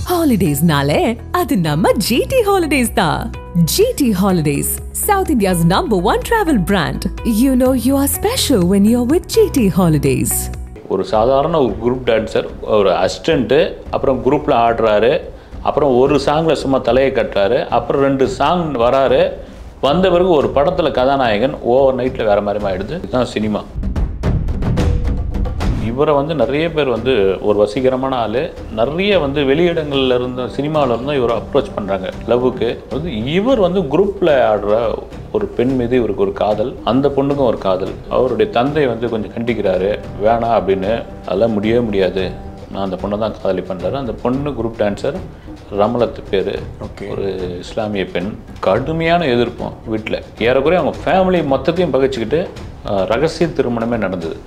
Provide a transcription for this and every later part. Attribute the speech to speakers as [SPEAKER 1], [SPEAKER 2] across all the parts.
[SPEAKER 1] ஹாலிடேஸ்னாலே அது நம்ம ஜிடி ஹாலிடேஸ் தான் GT holidays south India's number one travel brand you know you are special when you are with GT holidays
[SPEAKER 2] ஒரு சாதாரண ஒரு குரூப் டான்சர் ஒரு அசிஸ்டண்ட்டு அப்புறம் குரூப்பில் ஆடுறாரு அப்புறம் ஒரு சாங்கில் சும்மா தலையை கட்டுறாரு அப்புறம் ரெண்டு சாங் வராரு வந்த பிறகு ஒரு படத்தில் கதாநாயகன் ஓவர் நைட்டில் வேறு மாதிரி ஆயிடுது இதுதான் சினிமா இவரை வந்து நிறைய பேர் வந்து ஒரு வசீகரமான ஆள் நிறைய வந்து வெளியிடங்கள்ல இருந்து சினிமாவில் இருந்தும் இவரை அப்ரோச் பண்ணுறாங்க லவ்வுக்கு வந்து இவர் வந்து குரூப்பில் ஆடுற ஒரு பெண் மீது இவருக்கு ஒரு காதல் அந்த பொண்ணுக்கும் ஒரு காதல் அவருடைய தந்தை வந்து கொஞ்சம் கண்டிக்கிறாரு வேணாம் அப்படின்னு அதெல்லாம் முடியவே முடியாது நான் அந்த பொண்ணை தான் காதலி பண்ணுறாரு அந்த பொண்ணு குரூப் டான்சர் ரமலத்து பேர் ஒரு இஸ்லாமிய பெண் கடுமையான எதிர்ப்பும் வீட்டில் ஏறக்குறைய அவங்க ஃபேமிலி மொத்தத்தையும் பகைச்சிக்கிட்டு அஹ், ரகசிய திருமணமே நடந்தது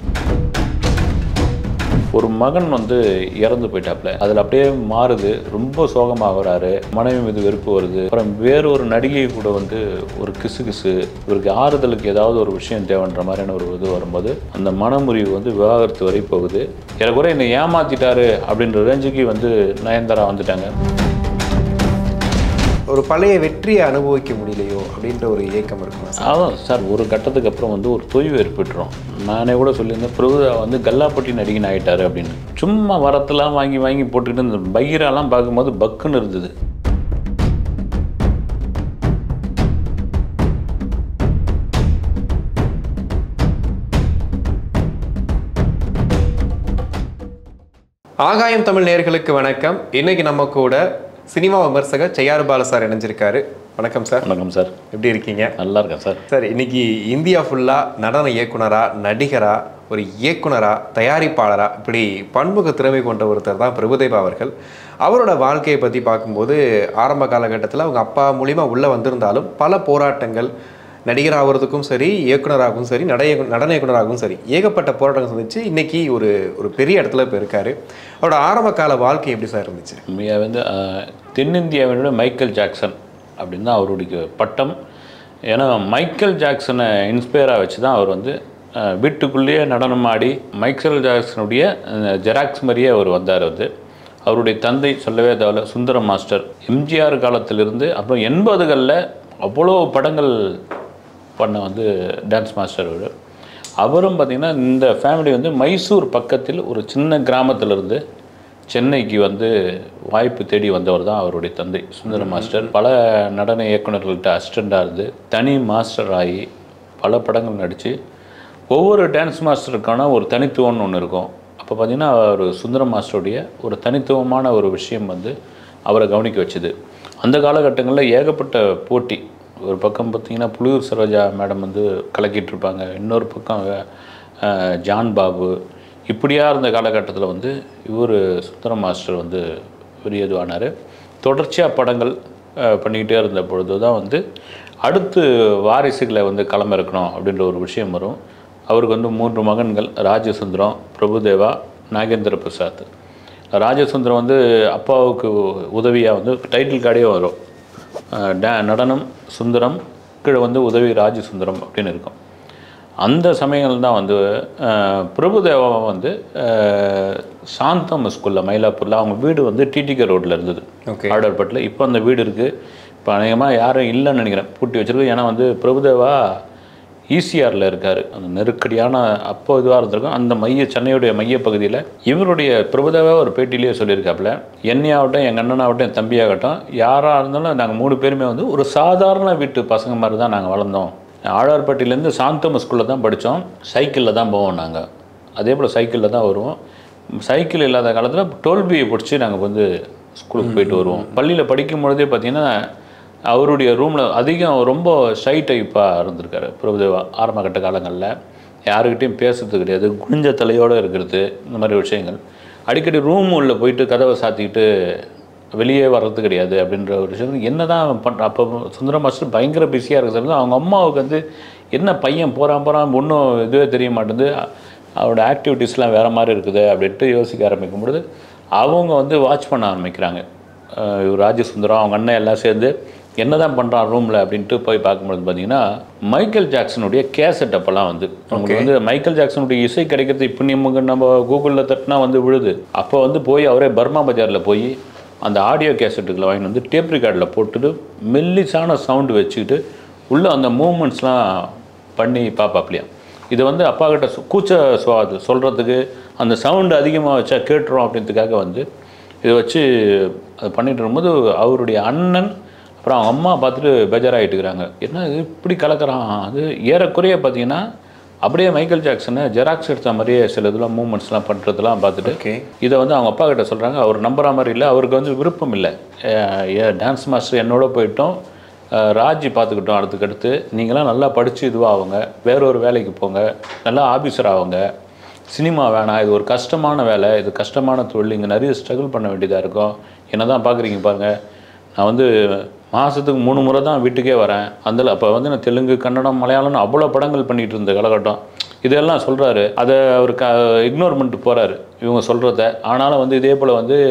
[SPEAKER 2] ஒரு மகன் வந்து இறந்து போயிட்டாப்ல அதில் அப்படியே மாறுது ரொம்ப சோகமாகறாரு மனைவி மீது வெறுப்பு வருது அப்புறம் வேறொரு நடிகை கூட வந்து ஒரு கிசு கிசு இவருக்கு ஆறுதலுக்கு ஏதாவது ஒரு விஷயம் தேவைன்ற மாதிரியான ஒரு இது வரும்போது அந்த மனமுறிவு வந்து விவாகரத்து வரை போகுது ஏறக்குறைய என்னை ஏமாத்திட்டாரு அப்படின்ற ரேஞ்சுக்கு வந்து நயன்தாரா வந்துட்டாங்க
[SPEAKER 3] ஒரு பழைய வெற்றியை அனுபவிக்க முடியலையோ அப்படின்ற ஒரு ஏக்கம் இருக்குமா சார்
[SPEAKER 2] அதான் சார் ஒரு கட்டத்துக்கு அப்புறம் வந்து ஒரு தொய்வு ஏற்பட்டுரும் நானே கூட சொல்லியிருந்தேன் பிரபுதா வந்து கல்லாப்பட்டி நடிகன் ஆகிட்டாரு அப்படின்னு சும்மா வரத்தெல்லாம் வாங்கி வாங்கி போட்டுக்கிட்டு இந்த பைராலாம் பார்க்கும்போது பக்குன்னு இருந்தது
[SPEAKER 3] ஆகாயம் தமிழ் நேயர்களுக்கு வணக்கம் இன்னைக்கு நம்ம கூட சினிமா விமர்சகர் செய்யாறு பால சார் இணைஞ்சிருக்காரு வணக்கம் சார்
[SPEAKER 2] வணக்கம் சார்
[SPEAKER 3] எப்படி இருக்கீங்க
[SPEAKER 2] நல்லா இருக்கேன் சார்
[SPEAKER 3] சார் இன்னைக்கு இந்தியா ஃபுல்லாக நடன இயக்குனரா நடிகரா ஒரு இயக்குனரா தயாரிப்பாளரா இப்படி பன்முக திறமை கொண்ட ஒருத்தர் தான் பிரபுதேவா அவர்கள் அவரோட வாழ்க்கையை பற்றி பார்க்கும்போது ஆரம்ப காலகட்டத்தில் அவங்க அப்பா மூலிமா உள்ளே வந்திருந்தாலும் பல போராட்டங்கள் நடிகர் ஆகிறதுக்கும் சரி இயக்குனராகவும் சரி நட நடன இயக்குனராகவும் சரி ஏகப்பட்ட போராட்டங்கள் சந்திச்சு இன்னைக்கு ஒரு ஒரு பெரிய இடத்துல இப்போ இருக்காரு அவரோட ஆரம்ப கால வாழ்க்கை எப்படி சார் இருந்துச்சு
[SPEAKER 2] உண்மையாக வந்து அஹ், தென்னிந்தியாவினோட மைக்கேல் ஜாக்சன் அப்படின்னு தான் அவருடைய பட்டம் ஏன்னா மைக்கேல் ஜாக்சனை இன்ஸ்பயராக வச்சு தான் அவர் வந்து அஹ், வீட்டுக்குள்ளேயே நடனம் ஆடி மைக்கேல் ஜாக்சனுடைய அஹ், ஜெராக்ஸ் மாதிரியே அவர் வந்தார் வந்து அவருடைய தந்தை சொல்லவே தேவையில்ல சுந்தரம் மாஸ்டர் எம்ஜிஆர் காலத்திலிருந்து அப்புறம் எண்பதுகளில் அவ்வளோ படங்கள் பண்ண வந்து டான்ஸ் மாஸ்டர் அவர் அவரும் பார்த்திங்கன்னா இந்த ஃபேமிலி வந்து மைசூர் பக்கத்தில் ஒரு சின்ன கிராமத்திலிருந்து சென்னைக்கு வந்து வாய்ப்பு தேடி வந்தவர் தான் அவருடைய தந்தை சுந்தர மாஸ்டர் பல நடன இயக்குனர்கள்ட்ட அசிஸ்டண்ட்டாக இருந்து தனி மாஸ்டர் ஆகி பல படங்கள் நடித்து ஒவ்வொரு டான்ஸ் மாஸ்டருக்கான ஒரு தனித்துவம்னு ஒன்று இருக்கும் அப்போ பார்த்திங்கன்னா ஒரு சுந்தர மாஸ்டருடைய ஒரு தனித்துவமான ஒரு விஷயம் வந்து அவரை கவனிக்க வச்சுது அந்த காலகட்டங்களில் ஏகப்பட்ட போட்டி ஒரு பக்கம் பார்த்திங்கன்னா புலியூர் சரோஜா மேடம் வந்து கலக்கிட்டு இருப்பாங்க இன்னொரு பக்கம் அஹ், ஜான் பாபு இப்படியா இருந்த காலகட்டத்தில் வந்து இவர் சுந்தர மாஸ்டர் வந்து பெரிய இதுவானார் தொடர்ச்சியாக படங்கள் அஹ், பண்ணிக்கிட்டே இருந்த பொழுது தான் வந்து அடுத்து வாரிசுகளை வந்து களமிறக்கணும் அப்படின்ற ஒரு விஷயம் வரும் அவருக்கு வந்து மூன்று மகன்கள் ராஜசுந்தரம் பிரபுதேவா நாகேந்திர பிரசாத் ராஜசுந்தரம் வந்து அப்பாவுக்கு உதவியாக வந்து டைட்டில் கார்டே வரும் அஹ் டா நடனம் சுந்தரம் கீழே வந்து உதவி ராஜசுந்தரம் அப்படின்னு இருக்கும் அந்த சமயங்கள் தான் வந்து அஹ், பிரபுதேவா வந்து அஹ், சாந்தம் ஸ்கூலில் மயிலாப்பூரில் அவங்க வீடு வந்து டிடிகே ரோட்டில் இருந்தது
[SPEAKER 3] Okay.
[SPEAKER 2] ஆர்டர்பட்டில் இப்போ அந்த வீடு இருக்குது இப்போ அநேகமாக யாரும் இல்லைன்னு நினைக்கிறேன் பூட்டி வச்சிருக்கு ஏன்னா வந்து பிரபுதேவா ஈசிஆரில் இருக்கார் அந்த நெருக்கடியான அப்போ இதுவாக இருந்திருக்கும் அந்த மைய சென்னையுடைய மையப்பகுதியில் இவருடைய பிரபுதேவா ஒரு பேட்டியிலேயே சொல்லியிருக்காப்புல என்னையாகட்டும் எங்கள் அண்ணனாகட்டும் என் தம்பியாகட்டும் யாராக இருந்தாலும் நாங்கள் மூணு பேருமே வந்து ஒரு சாதாரண வீட்டு பசங்க மாதிரி தான் நாங்கள் வளர்ந்தோம் ஆழ்வார்பட்டியிலேருந்து சாந்தம் ஸ்கூலில் தான் படித்தோம் சைக்கிளில் தான் போவோம் நாங்கள் அதே போல் சைக்கிளில் தான் வருவோம் சைக்கிள் இல்லாத காலத்தில் டோல்பியை பிடிச்சி நாங்கள் வந்து ஸ்கூலுக்கு போயிட்டு வருவோம் பள்ளியில் படிக்கும் பொழுதே பார்த்தீங்கன்னா அவருடைய ரூமில் அதிகம் ரொம்ப ஷை டைப்பாக இருந்திருக்காரு பிரபுதேவா ஆரம்ப கட்ட காலங்களில் யாருக்கிட்டையும் பேசுறது கிடையாது குனிஞ்ச தலையோடு இருக்கிறது இந்த மாதிரி விஷயங்கள் அடிக்கடி ரூம் உள்ள போயிட்டு கதவை சாத்திக்கிட்டு வெளியே வர்றது கிடையாது அப்படின்ற ஒரு விஷயம் என்ன தான் பண்ணுற அப்போ சுந்தர மாஸ்டர் பயங்கர பிஸியாக இருக்கிறது அவங்க அம்மாவுக்கு வந்து என்ன பையன் போகிறான் போகிறான் ஒன்றும் இதுவே தெரிய மாட்டேங்குது அவரோட ஆக்டிவிட்டீஸ்லாம் வேறு மாதிரி இருக்குது அப்படின்ட்டு யோசிக்க ஆரம்பிக்கும் பொழுது அவங்க வந்து வாட்ச் பண்ண ஆரம்பிக்கிறாங்க அஹ் இவர் ராஜசுந்தரம் அவங்க அண்ணன் எல்லாம் சேர்ந்து என்ன தான் பண்ணுறான் ரூமில் அப்படின்ட்டு போய் பார்க்கும்போது பார்த்தீங்கன்னா மைக்கேல் ஜாக்சனுடைய கேசட் அப்போல்லாம் வந்து உங்களுக்கு வந்து மைக்கேல் ஜாக்சனுடைய இசை கிடைக்கிறது இப்போ நமக்கு நம்ம கூகுளில் தட்டினா வந்து விழுது அப்போ வந்து போய் அவரே பர்மா பஜாரில் போய் அந்த ஆடியோ கேசட்டுகளை வாங்கிட்டு வந்து டேப் ரெக்கார்டில் போட்டுட்டு மெல்லிசான சவுண்டு வச்சுக்கிட்டு உள்ளே அந்த மூமெண்ட்ஸ்லாம் பண்ணி பார்ப்பாப்லையா இது வந்து அப்பா கிட்ட சு- கூச்ச சுவாது சொல்கிறதுக்கு அந்த சவுண்டு அதிகமாக வச்சா கேட்டுரும் அப்படின்றதுக்காக வந்து இதை வச்சு அது பண்ணிட்டு இருக்கும்போது அவருடைய அண்ணன் அப்புறம் அவங்க அம்மா பார்த்துட்டு பேஜாராகிட்டுக்கிறாங்க என்ன இது இப்படி கலக்கிறான் அது ஏறக்குறைய பார்த்தீங்கன்னா அப்படியே மைக்கேல் ஜாக்சனை ஜெராக்ஸ் எடுத்த மாதிரியே சில இதெல்லாம் மூமெண்ட்ஸ்லாம் பண்ணுறதுலாம் பார்த்துட்டு
[SPEAKER 3] ஓகே
[SPEAKER 2] இதை வந்து அவங்க அப்பா கிட்ட சொல்கிறாங்க அவர் நம்புற மாதிரி இல்லை அவருக்கு வந்து விருப்பம் இல்லை டான்ஸ் மாஸ்டர் என்னோட போயிட்டோம் அஹ் ராஜி பார்த்துக்கிட்டோம் அடுத்துக்கடுத்து நீங்களாம் நல்லா படித்து இதுவாகுங்க வேற ஒரு வேலைக்கு போங்க நல்லா ஆஃபீஸர் ஆகுங்க சினிமா வேணாம் இது ஒரு கஷ்டமான வேலை இது கஷ்டமான தொழில் இங்கே நிறைய ஸ்ட்ரகிள் பண்ண வேண்டியதாக இருக்கும் என்ன தான் பார்க்குறீங்க பாருங்கள் நான் வந்து மாதத்துக்கு மூணு முறை தான் வீட்டுக்கே வரேன் அதில் அப்போ வந்து நான் தெலுங்கு கன்னடம் மலையாளம்னு அவ்வளோ படங்கள் பண்ணிகிட்டு இருந்த காலகட்டம் இதெல்லாம் சொல்கிறாரு அதை அவர் க இக்னோர் பண்ணிட்டு போகிறாரு இவங்க சொல்கிறத ஆனாலும் வந்து இதே போல் வந்து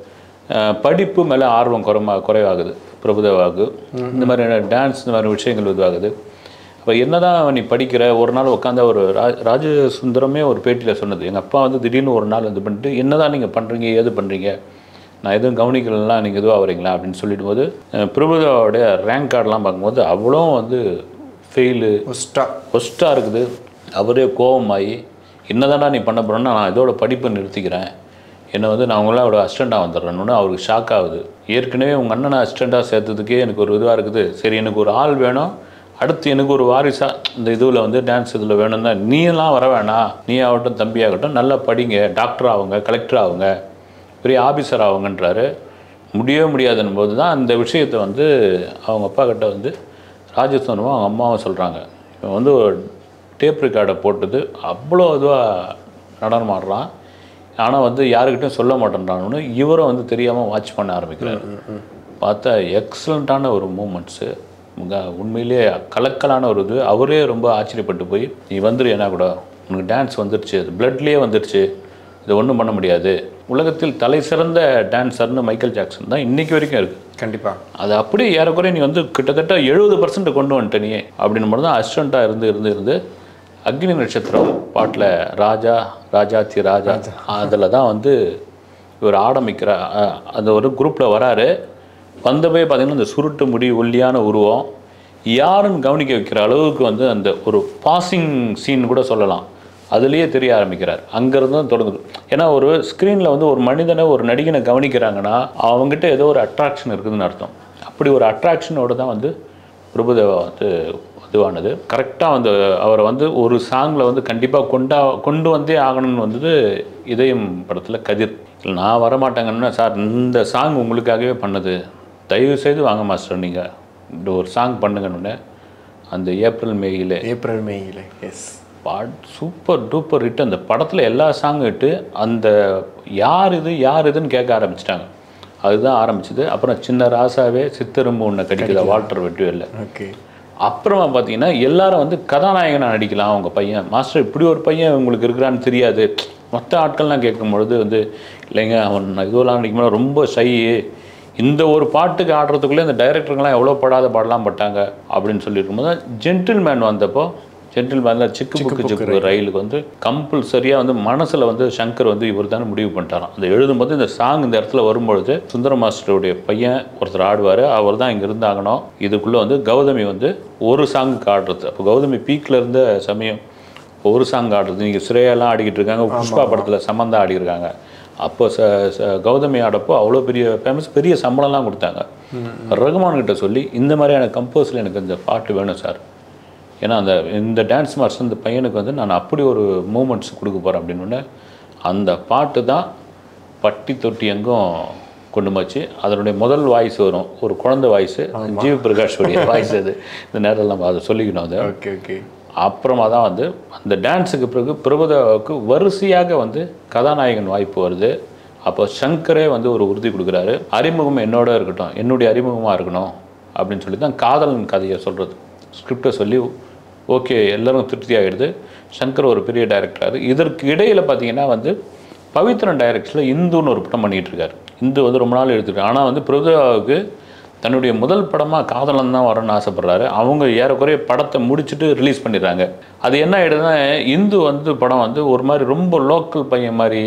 [SPEAKER 2] அஹ், படிப்பு மேலே ஆர்வம் குறைமா குறைவாகுது பிரபுதேவாகு இந்த மாதிரி டான்ஸ் இந்த மாதிரி விஷயங்கள் இதுவாகுது அப்போ என்னதான் நீ படிக்கிற ஒரு நாள் உட்காந்து ஒரு ரா ராஜசுந்தரமே ஒரு பேட்டியில் சொன்னது எங்கள் அப்பா வந்து திடீர்னு ஒரு நாள் இது பண்ணிட்டு என்னதான் நீங்கள் பண்ணுறீங்க ஏது பண்ணுறீங்க நான் எதுவும் கவனிக்கலாம் நீங்கள் இதுவாக வரீங்களா அப்படின்னு சொல்லிட்டு போது அஹ், பிரபுதேவாவுடைய ரேங்க் கார்டெலாம் பார்க்கும்போது அவ்வளோ வந்து ஃபெயிலு
[SPEAKER 3] ஒஸ்டா
[SPEAKER 2] ஒஸ்ட்டாக இருக்குது அவரே கோபமாகி என்னதான்டா நீ பண்ண போகிறேன்னா நான் இதோட படிப்பை நிறுத்திக்கிறேன் என்னை வந்து நான் உங்களாவோட அசிஸ்டண்ட்டாக வந்துடுறேன்னு அவருக்கு ஷாக் ஆகுது ஏற்கனவே உங்கள் அண்ணனை அசிஸ்டண்ட்டாக சேர்த்ததுக்கே எனக்கு ஒரு இதுவாக இருக்குது சரி எனக்கு ஒரு ஆள் வேணும் அடுத்து எனக்கு ஒரு வாரிசா இந்த இதுவில் வந்து டான்ஸ் இதில் வேணும்னா நீலாம் வர வேணாம் நீ ஆகட்டும் தம்பி ஆகட்டும் நல்லா படிங்க டாக்டர் ஆகுங்க கலெக்டர் ஆகுங்க பெரிய ஆஃபீஸர் ஆகுங்கன்றாரு முடியவே முடியாதுன்னும் போது தான் அந்த விஷயத்தை வந்து அவங்க அப்பா கிட்ட வந்து ராஜஸ்தானும் அவங்க அம்மாவும் சொல்கிறாங்க இவன் வந்து ஒரு டேப் ரெக்கார்டை போட்டது அவ்வளோ இதுவாக நடனம் ஆடுறான் ஆனால் வந்து யாருக்கிட்டையும் சொல்ல மாட்டேன்றான்னு இவரும் வந்து தெரியாமல் வாட்ச் பண்ண ஆரம்பிக்கிறாரு பார்த்தா எக்ஸலண்ட்டான ஒரு மூமெண்ட்ஸு உண்மையிலேயே கலக்கலான ஒரு இது அவரே ரொம்ப ஆச்சரியப்பட்டு போய் நீ வந்துரு என்ன கூட உனக்கு டான்ஸ் வந்துருச்சு அது பிளட்லேயே வந்துருச்சு இது ஒன்றும் பண்ண முடியாது உலகத்தில் தலை சிறந்த டான்ஸர்னு மைக்கேல் ஜாக்சன் தான் இன்னைக்கு வரைக்கும் இருக்குது
[SPEAKER 3] கண்டிப்பாக
[SPEAKER 2] அது அப்படியே ஏறக்குறைய நீ வந்து கிட்டத்தட்ட எழுபது பர்சன்ட் கொண்டு வந்துட்ட நீ அப்படின்னு மட்டும் தான் அசிஸ்டண்ட்டாக இருந்து இருந்து இருந்து அக்னி நட்சத்திரம் பாட்டில் ராஜா ராஜாத்தி ராஜா அதில் தான் வந்து இவர் ஆரம்பிக்கிற அஹ், அந்த ஒரு குரூப்பில் வராரு வந்தவே பார்த்தீங்கன்னா இந்த சுருட்டு முடி ஒல்லியான உருவம் யாருன்னு கவனிக்க வைக்கிற அளவுக்கு வந்து அந்த ஒரு பாசிங் சீன் கூட சொல்லலாம் அதுலேயே தெரிய ஆரம்பிக்கிறார் அங்கேருந்து தான் தொடங்குது ஏன்னா ஒரு ஸ்க்ரீனில் வந்து ஒரு மனிதனை ஒரு நடிகனை கவனிக்கிறாங்கன்னா அவங்ககிட்ட ஏதோ ஒரு அட்ராக்ஷன் இருக்குதுன்னு அர்த்தம் அப்படி ஒரு அட்ராக்ஷனோட தான் வந்து பிரபுதேவா வந்து இதுவானது கரெக்டாக வந்து அவரை வந்து ஒரு சாங்கில் வந்து கண்டிப்பாக கொண்டா கொண்டு வந்தே ஆகணும்னு வந்தது இதயம் படத்தில் கதிர் இல்லை நான் வரமாட்டேங்கன்னா சார் இந்த சாங் உங்களுக்காகவே பண்ணது தயவு செய்து வாங்க மாஸ்டர் நீங்கள் இந்த ஒரு சாங் பண்ணுங்கன்னு அந்த ஏப்ரல் மேயிலே
[SPEAKER 3] ஏப்ரல் மேயில் எஸ்
[SPEAKER 2] பாட் சூப்பர் டூப்பர் ஹிட் அந்த படத்தில் எல்லா சாங்கும் இட்டு அந்த யார் இது யார் இதுன்னு கேட்க ஆரம்பிச்சிட்டாங்க அதுதான் ஆரம்பிச்சது அப்புறம் சின்ன ராசாவே சித்தரும்பு ஒன்று கடிக்குதா வால்டர் வெட்டுவேல
[SPEAKER 3] ஓகே
[SPEAKER 2] அப்புறமா பார்த்தீங்கன்னா எல்லாரும் வந்து கதாநாயகனா நடிக்கலாம் அவங்க பையன் மாஸ்டர் இப்படி ஒரு பையன் உங்களுக்கு இருக்கிறான்னு தெரியாது மற்ற ஆட்கள்லாம் கேட்கும் பொழுது வந்து இல்லைங்க அவன் இதுவெல்லாம் நடிக்கும்போது ரொம்ப ஷை இந்த ஒரு பாட்டுக்கு ஆடுறதுக்குள்ளே இந்த டைரக்டருங்கெல்லாம் எவ்வளோ படாத பாடலாம் பட்டாங்க அப்படின்னு சொல்லியிருக்கும்போது ஜென்டில்மேன் வந்தப்போ ஜென்டில்மேனில் சிக்கு புக்கு சிக்கு ரயிலுக்கு வந்து கம்பல்சரியாக வந்து மனசில் வந்து சங்கர் வந்து இவர் தானே முடிவு பண்ணிட்டாராம் அந்த எழுதும்போது இந்த சாங் இந்த இடத்துல வரும்பொழுது சுந்தர மாஸ்டருடைய பையன் ஒருத்தர் ஆடுவார் அவர் தான் இங்கே இருந்தாகணும் இதுக்குள்ளே வந்து கௌதமி வந்து ஒரு சாங்குக்கு ஆடுறது அப்போ கௌதமி பீக்கில் இருந்த சமயம் ஒரு சாங் ஆடுறது நீங்கள் ஸ்ரேயாலாம் ஆடிக்கிட்டு இருக்காங்க புஷ்பா படத்தில் சமந்தா ஆடிருக்காங்க அப்போ ச ச- கௌதமி ஆடப்போ அவ்வளோ பெரிய ஃபேமஸ் பெரிய சம்பளம்லாம் கொடுத்தாங்க ரகுமான் கிட்ட சொல்லி இந்த மாதிரியான கம்போஸில் எனக்கு இந்த பாட்டு வேணும் சார் ஏன்னா அந்த இந்த டான்ஸ் மாஸ்டர் இந்த பையனுக்கு வந்து நான் அப்படி ஒரு மூமெண்ட்ஸ் கொடுக்க போகிறேன் அப்படின்னு உடனே அந்த பாட்டு தான் பட்டி தொட்டி எங்கும் கொண்டு போச்சு அதனுடைய முதல் வாய்ஸ் வரும் ஒரு குழந்தை வாய்ஸு ஜீவ் பிரகாஷோடைய வாய்ஸ் அது இந்த நேரத்தில் நம்ம அதை சொல்லிக்கணும் அதை
[SPEAKER 3] ஓகே ஓகே
[SPEAKER 2] அப்புறமா தான் வந்து அந்த டான்ஸுக்கு பிறகு பிரபுதாவுக்கு வரிசையாக வந்து கதாநாயகன் வாய்ப்பு வருது அப்போ சங்கரே வந்து ஒரு உறுதி கொடுக்குறாரு அறிமுகம் என்னோட இருக்கட்டும் என்னுடைய அறிமுகமாக இருக்கணும் அப்படின்னு சொல்லி தான் காதலன் கதையை சொல்கிறது ஸ்கிரிப்டை சொல்லி ஓகே எல்லாரும் திருப்தி ஆகிடுது சங்கர் ஒரு பெரிய டைரக்டர் இதற்கு இடையில் பார்த்தீங்கன்னா வந்து பவித்ரன் டைரக்ஷனில் இந்துன்னு ஒரு படம் பண்ணிகிட்டு இருக்காரு இந்து வந்து ரொம்ப நாள் எடுத்துட்டு ஆனால் வந்து பிரபுதாவுக்கு தன்னுடைய முதல் படமாக காதலன் தான் வரணும்னு ஆசைப்படுறாரு அவங்க ஏறக்குறைய படத்தை முடிச்சுட்டு ரிலீஸ் பண்ணிடுறாங்க அது என்ன ஆகிடுதுன்னா இந்து வந்து படம் வந்து ஒரு மாதிரி ரொம்ப லோக்கல் பையன் மாதிரி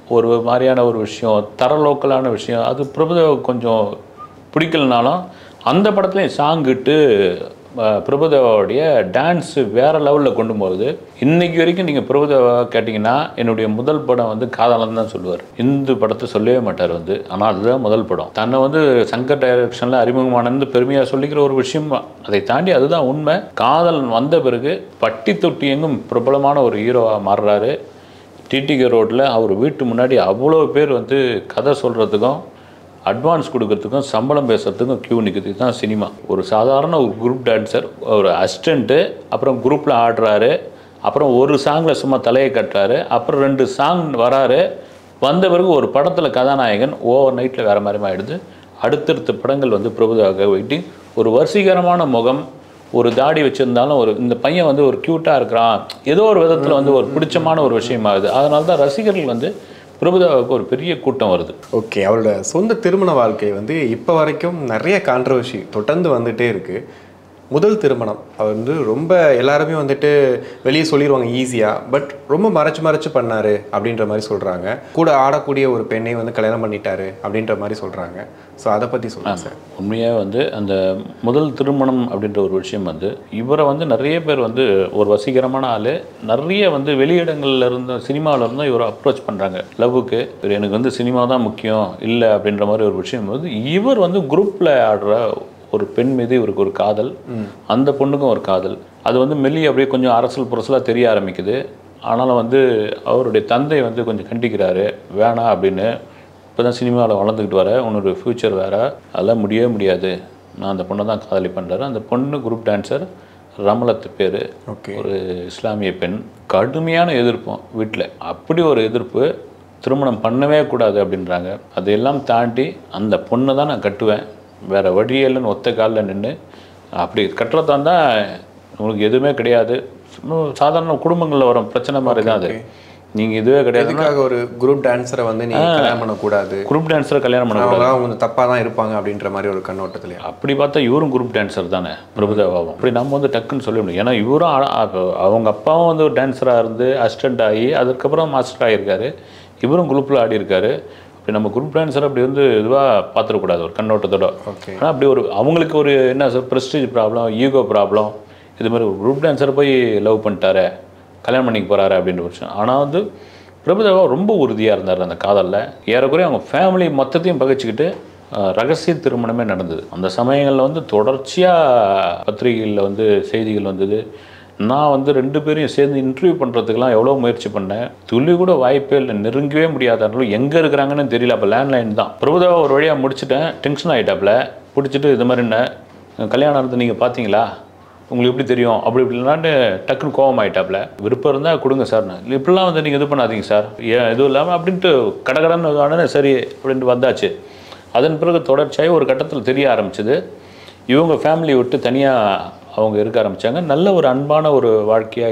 [SPEAKER 2] ஒரு மாதிரியான ஒரு விஷயம் தர லோக்கலான விஷயம் அது பிரபுதேவா கொஞ்சம் பிடிக்கலனாலும் அந்த படத்துலையும் சாங்கிட்டு பிரபுதேவாவுடைய டான்ஸு வேறு லெவலில் கொண்டு போகுது இன்னைக்கு வரைக்கும் நீங்கள் பிரபுதேவா கேட்டிங்கன்னா என்னுடைய முதல் படம் வந்து காதலன் தான் சொல்லுவார் இந்து படத்தை சொல்லவே மாட்டார் வந்து ஆனால் அதுதான் முதல் படம் தன்னை வந்து சங்கர் டைரக்ஷனில் அறிமுகமானது பெருமையாக சொல்லிக்கிற ஒரு விஷயம் தான். அதை தாண்டி அதுதான் உண்மை காதலன் வந்த பிறகு பட்டி தொட்டி எங்கும் பிரபலமான ஒரு ஹீரோவாக மாறுறாரு டிடிகே ரோட்டில் அவர் வீட்டு முன்னாடி அவ்வளோ பேர் வந்து கதை சொல்கிறதுக்கும் அட்வான்ஸ் கொடுக்கறதுக்கும் சம்பளம் பேசுறதுக்கும் க்யூ நிற்கிறதுக்கு தான் சினிமா ஒரு சாதாரண ஒரு குரூப் டான்சர் ஒரு அசிஸ்டண்ட்டு அப்புறம் குரூப்பில் ஆடுறாரு அப்புறம் ஒரு சாங்கில் சும்மா தலையை கட்டுறாரு அப்புறம் ரெண்டு சாங் வராரு வந்த பிறகு ஒரு படத்தில் கதாநாயகன் ஓவர் நைட்டில் வேறு மாதிரி ஆயிடுது அடுத்தடுத்த படங்கள் வந்து பிரபுதாக வெயிட்டிங் ஒரு வசீகரமான முகம் ஒரு தாடி வச்சுருந்தாலும் ஒரு இந்த பையன் வந்து ஒரு க்யூட்டாக இருக்கிறான் ஏதோ ஒரு விதத்தில் வந்து ஒரு பிடிச்சமான ஒரு விஷயமாகுது அதனால தான் ரசிகர்கள் வந்து பிரபுதாவுக்கு ஒரு பெரிய கூட்டம் வருது
[SPEAKER 3] ஓகே அவரோட சொந்த திருமண வாழ்க்கை வந்து இப்போ வரைக்கும் நிறைய கான்ட்ரவர்சி தொடர்ந்து வந்துட்டே இருக்கு முதல் திருமணம் அவர் வந்து ரொம்ப எல்லாருமே வந்துட்டு வெளியே சொல்லிடுவாங்க ஈஸியாக பட் ரொம்ப மறைச்சு மறைச்சு பண்ணாரு அப்படின்ற மாதிரி சொல்கிறாங்க கூட ஆடக்கூடிய ஒரு பெண்ணை வந்து கல்யாணம் பண்ணிட்டாரு அப்படின்ற மாதிரி சொல்கிறாங்க ஸோ அதை பற்றி சொல்லுங்கள் சார்
[SPEAKER 2] உண்மையாக வந்து அந்த முதல் திருமணம் அப்படின்ற ஒரு விஷயம் வந்து இவரை வந்து நிறைய பேர் வந்து ஒரு வசீகரமான ஆள் நிறைய வந்து வெளியிடங்கள்ல இருந்த சினிமாவில் இருந்தும் இவரை அப்ரோச் பண்ணுறாங்க லவ்வுக்கு இவர் எனக்கு வந்து சினிமா தான் முக்கியம் இல்லை அப்படின்ற மாதிரி ஒரு விஷயம் வந்து இவர் வந்து குரூப்பில் ஆடுற ஒரு பெண் மீது இவருக்கு ஒரு காதல் அந்த பொண்ணுக்கும் ஒரு காதல் அது வந்து மெல்லி அப்படியே கொஞ்சம் அரசல் புரசலாக தெரிய ஆரம்பிக்குது ஆனாலும் வந்து அவருடைய தந்தை வந்து கொஞ்சம் கண்டிக்கிறாரு வேணாம் அப்படின்னு இப்போ தான் சினிமாவில் வளர்ந்துக்கிட்டு வர உன்னோட ஃப்யூச்சர் வேறு அதெல்லாம் முடியவே முடியாது நான் அந்த பொண்ணை தான் காதலி பண்ணுறாரு அந்த பொண்ணு குரூப் டான்சர் ரமலத்து பேர்
[SPEAKER 3] ஓகே
[SPEAKER 2] ஒரு இஸ்லாமிய பெண் கடுமையான எதிர்ப்பும் வீட்டில் அப்படி ஒரு எதிர்ப்பு திருமணம் பண்ணவே கூடாது அப்படின்றாங்க அதையெல்லாம் தாண்டி அந்த பொண்ணை தான் நான் கட்டுவேன் வேறு வழியே இல்லைன்னு ஒத்த காலில் நின்று அப்படி கட்டுறதா இருந்தால் உங்களுக்கு எதுவுமே கிடையாது சும்மா சாதாரண குடும்பங்களில் வரும் பிரச்சனை மாதிரி தான் அது நீங்கள் இதுவே கிடையாது
[SPEAKER 3] எதுக்காக ஒரு குரூப் டான்ஸரை வந்து நீ கல்யாணம் பண்ணக்கூடாது
[SPEAKER 2] குரூப் டான்ஸரை கல்யாணம் பண்ண
[SPEAKER 3] அவங்க கொஞ்சம் தப்பாக தான் இருப்பாங்க அப்படின்ற மாதிரி ஒரு கண்ணோட்டத்துலையா
[SPEAKER 2] அப்படி பார்த்தா இவரும் குரூப் டான்சர் தானே பிரபுதேவாவும் அப்படி நம்ம வந்து டக்குன்னு சொல்ல முடியும் ஏன்னா இவரும் ஆ- அப்ப அவங்க அப்பாவும் வந்து ஒரு டான்ஸராக இருந்து அசிஸ்டண்ட் ஆகி அதுக்கப்புறம் மாஸ்டர் ஆகியிருக்காரு இவரும் குரூப்பில் ஆடி இருக்காரு அப்படி நம்ம குரூப் டான்ஸர் அப்படி வந்து இதுவாக பார்த்துடக்கூடாது ஒரு கண்ணோட்டத்தோட
[SPEAKER 3] ஓகே
[SPEAKER 2] ஆனால் அப்படி ஒரு அவங்களுக்கு ஒரு என்ன sir prestige problem ego problem இது மாதிரி ஒரு குரூப் டான்ஸர் போய் லவ் பண்ணிட்டாரு கல்யாணம் பண்ணிக்க போகிறாரு அப்படின்ற ஒரு விஷயம் ஆனால் வந்து பிரபுதேவா ரொம்ப உறுதியாக இருந்தார் அந்த காதலில் ஏறக்குறைய அவங்க ஃபேமிலி மொத்தத்தையும் பகைச்சிக்கிட்டு அஹ், ரகசிய திருமணமே நடந்தது அந்த சமயங்களில் வந்து தொடர்ச்சியாக பத்திரிகைகளில் வந்து செய்திகள் வந்தது நான் வந்து ரெண்டு பேரையும் சேர்ந்து இன்டர்வியூ பண்ணுறதுக்கெலாம் எவ்வளோ முயற்சி பண்ணேன் துளி கூட வாய்ப்பே இல்லை நெருங்கவே முடியாதாலும் எங்கே இருக்கிறாங்கன்னு தெரியல அப்போ லேண்ட்லைன் தான் பிரபுதேவா ஒரு வழியாக முடிச்சிட்டேன் டென்ஷன் ஆகிட்டாப்புல பிடிச்சிட்டு இது மாதிரி என்ன கல்யாணம் இருந்து நீங்கள் பார்த்தீங்களா உங்களுக்கு எப்படி தெரியும் அப்படி இப்படிலான்ட்டு டக்குன்னு கோவம் ஆயிட்டாப்புல விருப்பம் இருந்தால் கொடுங்க சார் இப்படிலாம் வந்து நீங்கள் இது பண்ணாதீங்க சார் ஏன் எதுவும் இல்லாமல் அப்படின்ட்டு கடகடன்னு உடனே சரி அப்படின்ட்டு வந்தாச்சு அதன் பிறகு தொடர்ச்சியாகி ஒரு கட்டத்தில் தெரிய ஆரம்பிச்சது இவங்க ஃபேமிலி விட்டு தனியாக அவங்க இருக்க ஆரம்பித்தாங்க நல்ல ஒரு அன்பான ஒரு வாழ்க்கையாக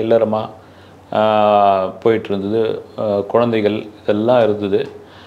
[SPEAKER 2] இல்லறமாக போயிட்டு இருந்தது ஆஹ் குழந்தைகள் இதெல்லாம் இருந்தது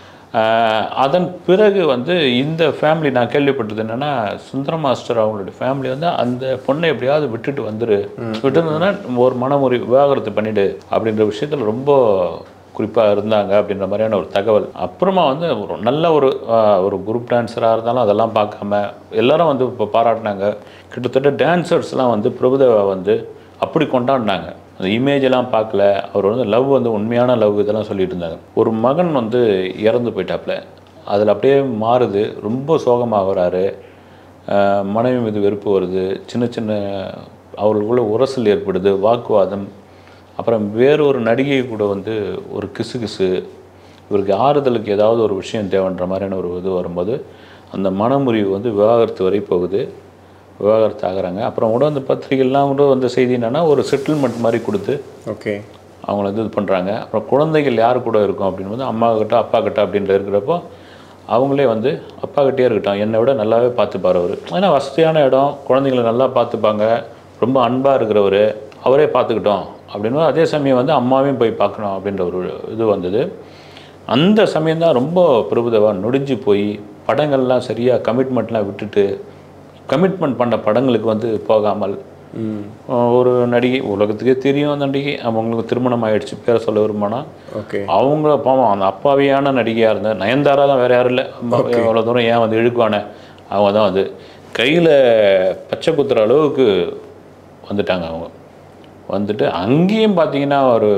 [SPEAKER 2] ஆஹ் அதன் பிறகு வந்து இந்த ஃபேமிலி நான் கேள்விப்பட்டது என்னன்னா சுந்தர மாஸ்டர் அவங்களுடைய ஃபேமிலி வந்து அந்த பொண்ணை எப்படியாவது விட்டுட்டு வந்துரு விட்டுருந்ததுன்னா ஒரு மனமுறை விவாகரத்து பண்ணிடு அப்படின்ற விஷயத்தில் ரொம்ப குறிப்பாக இருந்தாங்க அப்படின்ற மாதிரியான ஒரு தகவல் அப்புறமா வந்து ஒரு நல்ல ஒரு ஆஹ், ஒரு குரூப் டான்ஸராக இருந்தாலும் அதெல்லாம் பார்க்காம எல்லாரும் வந்து இப்போ பாராட்டினாங்க கிட்டத்தட்ட டான்சர்ஸ்லாம் வந்து பிரபுதேவா வந்து அப்படி கொண்டாடினாங்க அந்த இமேஜ் எல்லாம் பார்க்கல அவர் வந்து லவ் வந்து உண்மையான லவ் இதெல்லாம் சொல்லிட்டு இருந்தாங்க ஒரு மகன் வந்து இறந்து போயிட்டாப்புல அதில் அப்படியே மாறுது ரொம்ப சோகமாக வராரு ஆஹ் மனைவி மீது வெறுப்பு வருது சின்ன சின்ன அவர்களுக்குள்ள உரசல் ஏற்படுது வாக்குவாதம் அப்புறம் வேறொரு நடிகை கூட வந்து ஒரு கிசு கிசு இவருக்கு ஆறுதலுக்கு ஏதாவது ஒரு விஷயம் தேவைன்ற மாதிரியான ஒரு இது வரும்போது அந்த மனமுறிவு வந்து விவாகரத்து வரை போகுது விவாகரத்து ஆகுறாங்க அப்புறம் கூட அந்த பத்திரிகைலாம் கூட வந்த செய்தி என்னன்னா ஒரு செட்டில்மெண்ட் மாதிரி கொடுத்து
[SPEAKER 3] ஓகே
[SPEAKER 2] அவங்கள வந்து இது பண்ணுறாங்க அப்புறம் குழந்தைகள் யார் கூட இருக்கும் அப்படின்னு வந்து அம்மா கிட்ட அப்பா கிட்ட அப்படின்ற இருக்கிறப்போ அவங்களே வந்து அப்பா கிட்டே இருக்கட்டும் என்னை விட நல்லாவே பார்த்துப்பார் அவர் ஏன்னா வசதியான இடம் குழந்தைங்களை நல்லா பார்த்துப்பாங்க ரொம்ப அன்பாக இருக்கிறவர் அவரே பார்த்துக்கிட்டோம் அப்படின்னு அதே சமயம் வந்து அம்மாவையும் போய் பார்க்கணும் அப்படின்ற ஒரு இது வந்தது அந்த சமயம் தான் ரொம்ப பிரபுதேவா நொடிஞ்சு போய் படங்கள்லாம் சரியாக கமிட்மெண்ட்லாம் விட்டுட்டு கமிட்மெண்ட் பண்ண படங்களுக்கு வந்து போகாமல் அஹ் ஒரு நடிகை உலகத்துக்கே தெரியும் அந்த நடிகை அவங்களுக்கு திருமணம் ஆயிடுச்சு பேரை சொல்ல விரும்பினா
[SPEAKER 3] ஓகே
[SPEAKER 2] அவங்க பாவம் அந்த அப்பாவியான நடிகையாக இருந்த நயன்தாரா தான் வேறு யாரும் இல்லை அவ்வளோ தூரம் ஏன் வந்து இழுக்குவானே அவங்க தான் வந்து கையில் பச்சை குத்துற அளவுக்கு வந்துட்டாங்க அவங்க வந்துட்டு அங்கேயும் பார்த்தீங்கன்னா ஒரு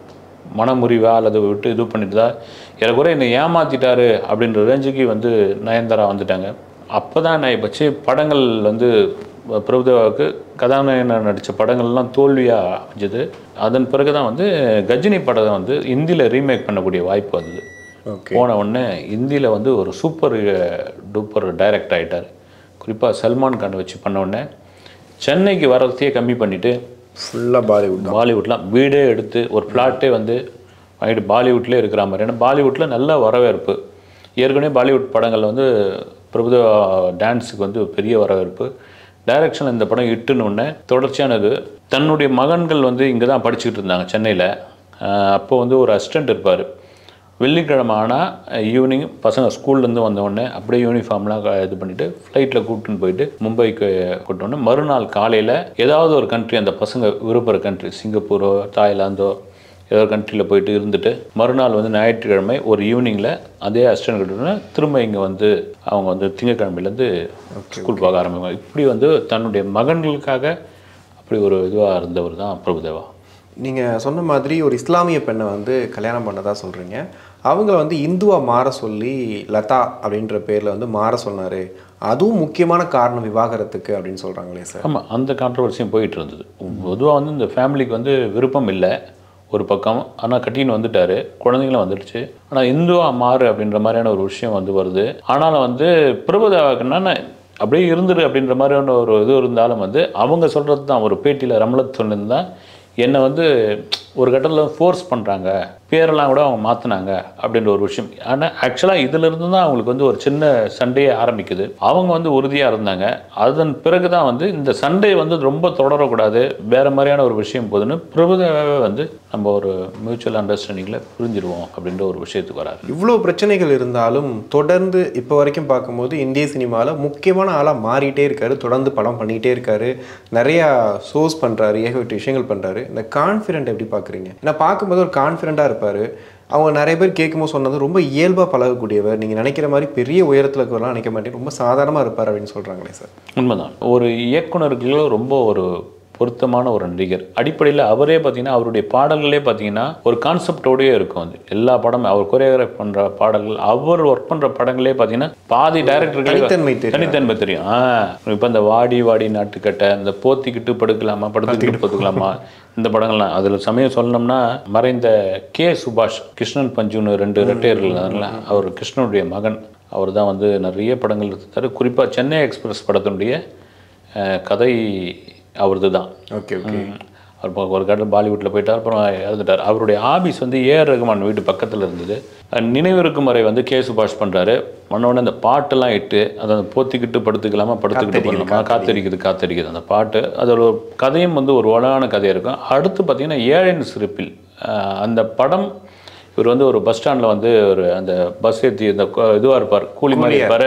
[SPEAKER 2] மனமுறிவா அல்லது விட்டு இது பண்ணிட்டு தான் ஏறக்குறைய என்னை ஏமாத்திட்டாரு அப்படின்ற ரேஞ்சுக்கு வந்து நயன்தாரா வந்துட்டாங்க அப்போ தான் நான் வச்சு படங்கள் வந்து பிரபுதேவாவுக்கு கதாநாயகன் நடித்த படங்கள்லாம் தோல்வியாக அமைஞ்சது அதன் பிறகு தான் வந்து கஜினி படத்தை வந்து ஹிந்தியில் ரீமேக் பண்ணக்கூடிய வாய்ப்பு வந்தது
[SPEAKER 3] ஓகே
[SPEAKER 2] போன உடனே ஹிந்தியில் வந்து ஒரு சூப்பர் டூப்பர் டைரக்ட் ஆகிட்டார் குறிப்பாக சல்மான் கான் வச்சு பண்ண உடனே சென்னைக்கு வரதையே கம்மி பண்ணிவிட்டு
[SPEAKER 3] ஃபுல்லாக பாலிவுட்
[SPEAKER 2] பாலிவுட்லாம் வீடே எடுத்து ஒரு ஃப்ளாட்டே வந்து வாங்கிட்டு பாலிவுட்லேயே இருக்கிற மாதிரி ஏன்னா பாலிவுட்டில் நல்ல வரவேற்பு ஏற்கனவே பாலிவுட் படங்கள் வந்து பிரபுதேவா டான்ஸுக்கு வந்து பெரிய வரவேற்பு டைரக்ஷன் இந்த படம் இட்டுன்னு உடனே தொடர்ச்சியானது தன்னுடைய மகன்கள் வந்து இங்கே தான் படிச்சுக்கிட்டு இருந்தாங்க சென்னையில் அப்போ வந்து ஒரு அசிஸ்டண்ட் இருப்பார் வெள்ளிக்கிழமை ஆனால் ஈவினிங் பசங்க ஸ்கூல்லேருந்து வந்த உடனே அப்படியே யூனிஃபார்ம்லாம் க- இது பண்ணிவிட்டு ஃப்ளைட்டில் கூப்பிட்டுன்னு போயிட்டு மும்பைக்கு கூப்பிட்டு மறுநாள் காலையில் ஏதாவது ஒரு கண்ட்ரி அந்த பசங்க விரும்புகிற கண்ட்ரி சிங்கப்பூரோ தாய்லாந்தோ ஏதோ ஒரு கண்ட்ரியில் போயிட்டு இருந்துட்டு மறுநாள் வந்து ஞாயிற்றுக்கிழமை ஒரு ஈவினிங்கில் அதே அசிஸ்டன்ட் கிட்ட திரும்ப இங்கே வந்து அவங்க வந்து திங்கக்கிழமையிலேருந்து ஸ்கூல் பார்க்க ஆரம்பிப்பாங்க இப்படி வந்து தன்னுடைய மகன்களுக்காக அப்படி ஒரு இதுவாக இருந்தவர் தான் பிரபுதேவா
[SPEAKER 3] நீங்கள் சொன்ன மாதிரி ஒரு இஸ்லாமிய பெண்ணை வந்து கல்யாணம் பண்ணதா சொல்கிறீங்க அவங்கள வந்து இந்துவா மாற சொல்லி லதா அப்படின்ற பேரில் வந்து மாற சொன்னார் அதுவும் முக்கியமான காரணம் விவாகரத்துக்கு அப்படின்னு சொல்கிறாங்களே சார்
[SPEAKER 2] ஆமாம் அந்த கான்ட்ரவர்சியும் போயிட்டு இருந்தது பொதுவாக வந்து இந்த ஃபேமிலிக்கு வந்து விருப்பம் இல்லை ஒரு பக்கம் ஆனால் கட்டின்னு வந்துட்டாரு குழந்தைங்களும் வந்துடுச்சு ஆனால் இந்துவா மாறு அப்படின்ற மாதிரியான ஒரு விஷயம் வந்து வருது ஆனாலும் வந்து பிரபுதேவாக்கு என்னன்னா அப்படியே இருந்துரு அப்படின்ற மாதிரியான ஒரு இது இருந்தாலும் வந்து அவங்க சொல்கிறது தான் ஒரு பேட்டியில் ரமலத் சொன்னிருந்தான் என்னை வந்து ஒரு கட்டத்தில் ஃபோர்ஸ் பண்ணுறாங்க பேரெல்லாம் கூட அவங்க மாற்றினாங்க அப்படின்ற ஒரு விஷயம் ஆனால் ஆக்சுவலாக இதிலிருந்து தான் அவங்களுக்கு வந்து ஒரு சின்ன சண்டையே ஆரம்பிக்குது அவங்க வந்து உறுதியாக இருந்தாங்க அதன் பிறகு தான் வந்து இந்த சண்டை வந்து ரொம்ப தொடரக்கூடாது வேறு மாதிரியான ஒரு விஷயம் போதுன்னு பிரபுதேவாவே வந்து நம்ம ஒரு மியூச்சுவல் அண்டர்ஸ்டாண்டிங்கில் புரிஞ்சிருவோம் அப்படின்ற ஒரு விஷயத்துக்கு வராரு
[SPEAKER 3] இவ்வளோ பிரச்சனைகள் இருந்தாலும் தொடர்ந்து இப்போ வரைக்கும் பார்க்கும்போது இந்திய சினிமாவில் முக்கியமான ஆளாக மாறிட்டே இருக்காரு தொடர்ந்து படம் பண்ணிகிட்டே இருக்காரு நிறையா ஷோஸ் பண்ணுறாரு ஏகப்பட்ட விஷயங்கள் பண்ணுறாரு இந்த கான்ஃபிடென்ட் எப்படி பார்க்குறீங்க ஏன்னா பார்க்கும்போது ஒரு கான்ஃபிடென்ட்டாக இருப்பார் அவங்க நிறைய பேர் கேட்கும்போது சொன்னது ரொம்ப இயல்பாக பழகக்கூடியவர் நீங்கள் நினைக்கிற மாதிரி பெரிய உயரத்தில் இருக்கிறவங்களாம் நினைக்க மாட்டேன் ரொம்ப சாதாரணமாக இருப்பார் அப்படின்னு சொல்கிறாங்களே சார்
[SPEAKER 2] உண்மைதான் ஒரு இயக்குனருக்கு ரொம்ப ஒரு பொருத்தமான ஒரு நடிகர் அடிப்படையில் அவரே பார்த்தீங்கன்னா அவருடைய பாடல்களே பார்த்தீங்கன்னா ஒரு கான்செப்டோடயே இருக்கும் அது எல்லா படமும் அவர் கொரியோகிராஃப் பண்ணுற பாடல்கள் அவர் ஒர்க் பண்ணுற படங்களே பார்த்தீங்கன்னா பாதி டைரக்டர்களே
[SPEAKER 3] தனித்தன்மை தெரியும்.
[SPEAKER 2] தனித்தன்மை தெரியும் ஆ இப்போ இந்த வாடி வாடி நாட்டுக்கட்டை இந்த போத்திக்கிட்டு படுக்கலாமா படுத்துக்கிட்டு படுத்துக்கலாமா இந்த படங்கள்லாம் அதில் சமயம் சொல்லணும்னா மறைந்த கே சுபாஷ் கிருஷ்ணன் பஞ்சுன்னு ரெண்டு ரெட்டையர்கள் இருந்தாங்கல்ல அவர் கிருஷ்ணனுடைய மகன் அவர் தான் வந்து நிறைய படங்கள் எடுத்தார் குறிப்பாக சென்னை எக்ஸ்பிரஸ் படத்தினுடைய அஹ், கதை அவரது தான்
[SPEAKER 3] ஓகே ஓகே
[SPEAKER 2] அவர் இப்போ ஒரு காலத்தில் பாலிவுட்டில் போயிட்டார் அப்புறம் இறந்துட்டார் அவருடைய ஆபீஸ் வந்து ஏஆர் ரகுமான் வீட்டு பக்கத்தில் இருந்தது அஹ் நினைவிருக்கும் வரை வந்து கே சுபாஷ் பண்ணுறாரு உடனே அந்த பாட்டெல்லாம் இட்டு அதை அந்த போத்திக்கிட்டு படுத்துக்கலாமா படுத்துக்கிட்டு பண்ணலாமா காத்தடிக்குது காத்தடிக்குது அந்த பாட்டு அதோட ஒரு கதையும் வந்து ஒரு வளமான கதையாக இருக்கும் அடுத்து பார்த்தீங்கன்னா ஏழன் சிரிப்பில் அஹ் அந்த படம் இவர் வந்து ஒரு பஸ் ஸ்டாண்டில் வந்து ஒரு அந்த பஸ் ஏற்றி இந்த இதுவாக இருப்பார் கூலி மாதிரி இருப்பார்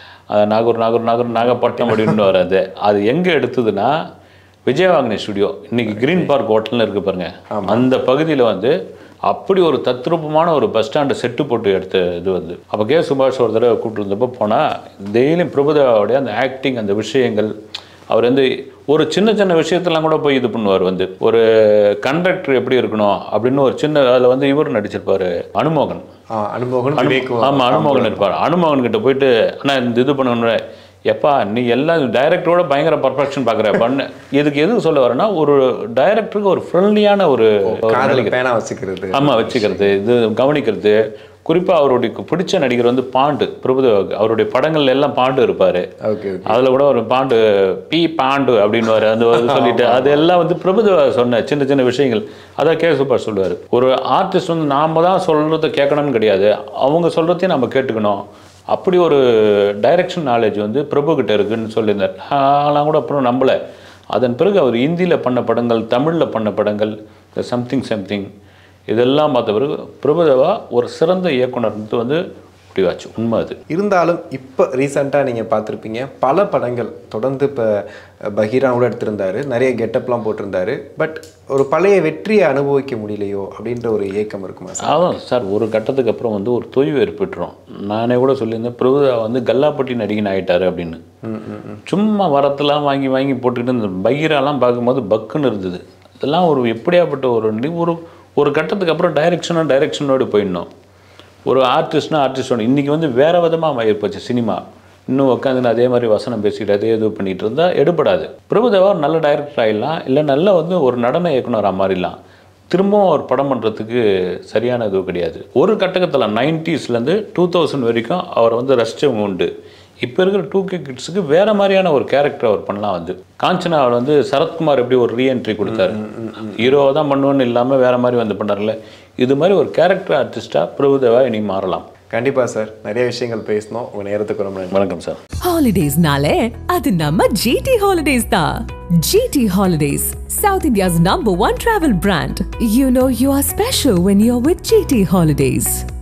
[SPEAKER 2] நாகூர் நாகூர் நாகூர் நாகப்பட்டினம் அப்படின்னு வராது அது எங்கே எடுத்ததுன்னா விஜயவாகினி ஸ்டுடியோ இன்னைக்கு கிரீன் பார்க் ஹோட்டல்னு இருக்கு பாருங்க அந்த பகுதியில் வந்து அப்படி ஒரு தத்ரூபமான ஒரு பஸ் ஸ்டாண்டை செட்டு போட்டு எடுத்த இது வந்து அப்போ கே சுபாஷ் ஒரு தடவை கூப்பிட்டு இருந்தப்போ போனால் டெய்லியும் பிரபுதேவாவுடைய அந்த ஆக்டிங் அந்த விஷயங்கள் அவர் வந்து ஒரு சின்ன சின்ன விஷயத்தெல்லாம் கூட போய் இது பண்ணுவார் வந்து ஒரு கண்டக்டர் எப்படி இருக்கணும் அப்படின்னு ஒரு சின்ன அதில் வந்து இவர் நடிச்சிருப்பாரு அனுமோகன்
[SPEAKER 3] ஆ அனுபவம் விவேக்
[SPEAKER 2] ஆமா அனுமோகன் இருப்பார் அனுமோகன் கிட்ட போயிட்டு அண்ணா இந்த இது பண்ணணும் எப்பா நீ எல்லாம் டைரக்டரோட பயங்கர பர்ஃபெக்ஷன் பார்க்குற பண்ணு இதுக்கு எதுக்கு சொல்ல வரேன்னா ஒரு டைரக்டருக்கு ஒரு ஃப்ரெண்ட்லியான ஒரு ஒரு
[SPEAKER 3] காதல் பேனா வச்சுக்கிறது
[SPEAKER 2] ஆமா வச்சுக்கிறது இது கவனிக்கிறது குறிப்பா அவருடைய பிடிச்ச நடிகர் வந்து பாண்டு பிரபுதேவாக்கு அவருடைய படங்கள்ல எல்லாம் பாண்டு இருப்பாரு
[SPEAKER 3] ஓகே ஓகே
[SPEAKER 2] அதுல கூட ஒரு பாண்டு பி பாண்டு அப்படின்னு அந்த ஒரு சொல்லிட்டு அதெல்லாம் வந்து பிரபுதேவா சொன்ன சின்ன சின்ன விஷயங்கள் அதான் கே சூப்பர் சொல்லுவார் ஒரு ஆர்டிஸ்ட் வந்து நாம தான் சொல்றதை கேட்கணும்னு கிடையாது அவங்க சொல்றதையும் நம்ம கேட்டுக்கணும் அப்படி ஒரு டைரக்ஷன் நாலேஜ் வந்து பிரபு கிட்ட இருக்குன்னு சொல்லியிருந்தார் நான் கூட அப்புறம் நம்பல அதன் பிறகு அவர் ஹிந்தியில் பண்ண படங்கள் தமிழில் பண்ண படங்கள் இந்த சம்திங் சம்திங் இதெல்லாம் பார்த்த பிறகு பிரபுதேவா ஒரு சிறந்த இயக்குனர் வந்து முடிவாச்சு உண்மை அது
[SPEAKER 3] இருந்தாலும் இப்போ ரீசெண்டாக நீங்கள் பார்த்துருப்பீங்க பல படங்கள் தொடர்ந்து இப்போ பஹீரா கூட எடுத்திருந்தாரு நிறைய கெட்டப்லாம் போட்டிருந்தாரு பட் ஒரு பழைய வெற்றியை அனுபவிக்க முடியலையோ அப்படின்ற ஒரு ஏக்கம் இருக்குமா சார்
[SPEAKER 2] அதான் சார் ஒரு கட்டத்துக்கு அப்புறம் வந்து ஒரு தொய்வு ஏற்பட்டுரும் நானே கூட சொல்லியிருந்தேன் பிரபுதா வந்து கல்லாப்பட்டி நடிகன் ஆயிட்டாரு அப்படின்னு சும்மா வரத்தெல்லாம் வாங்கி வாங்கி போட்டுக்கிட்டு இந்த பைராலாம் பார்க்கும்போது பக்குன்னு இருந்தது இதெல்லாம் ஒரு எப்படியாப்பட்ட ஒரு நி- ஒரு ஒரு கட்டத்துக்கு அப்புறம் டைரெக்ஷனாக டைரெக்ஷனோடு போயிடணும் ஒரு ஆர்டிஸ்ட்னா ஆர்டிஸ்டோட இன்றைக்கி வந்து வேறு விதமாக ஆகிப்போச்சு சினிமா இன்னும் உட்காந்து அதே மாதிரி வசனம் பேசிக்கிட்டு அதே இது பண்ணிகிட்டு இருந்தால் எடுபடாது பிரபுதேவா ஒரு நல்ல டைரக்டர் ஆகிடலாம் இல்லை நல்ல வந்து ஒரு நடன இயக்குனராக மாறிடலாம் திரும்பவும் ஒரு படம் பண்ணுறதுக்கு சரியான இது கிடையாது ஒரு கட்டத்தில் நைன்டிஸ்லேருந்து டூ தௌசண்ட் வரைக்கும் அவரை வந்து ரசித்தவங்க உண்டு இப்போ இருக்கிற டூ கே கிட்ஸுக்கு வேறு மாதிரியான ஒரு கேரக்டர் அவர் பண்ணலாம் வந்து காஞ்சனாவில் வந்து சரத்குமார் எப்படி ஒரு ரீஎன்ட்ரி கொடுத்தாரு ஹீரோவை தான் பண்ணுவோன்னு இல்லாமல் வேறு மாதிரி வந்து பண்ணார்ல இது மாதிரி ஒரு கேரக்டர் ஆர்டிஸ்ட்டாக பிரபுதேவா இனி மாறலாம்
[SPEAKER 3] கண்டிப்பாக சார் நிறைய விஷயங்கள் பேசணும் உங்கள் நேரத்துக்கு ரொம்ப நன்றி
[SPEAKER 2] வணக்கம் சார்
[SPEAKER 1] ஹாலிடேஸ்னாலே அது நம்ம ஜிடி ஹாலிடேஸ் தான் GT holidays south India's number one travel brand you know you are special when you are with GT holidays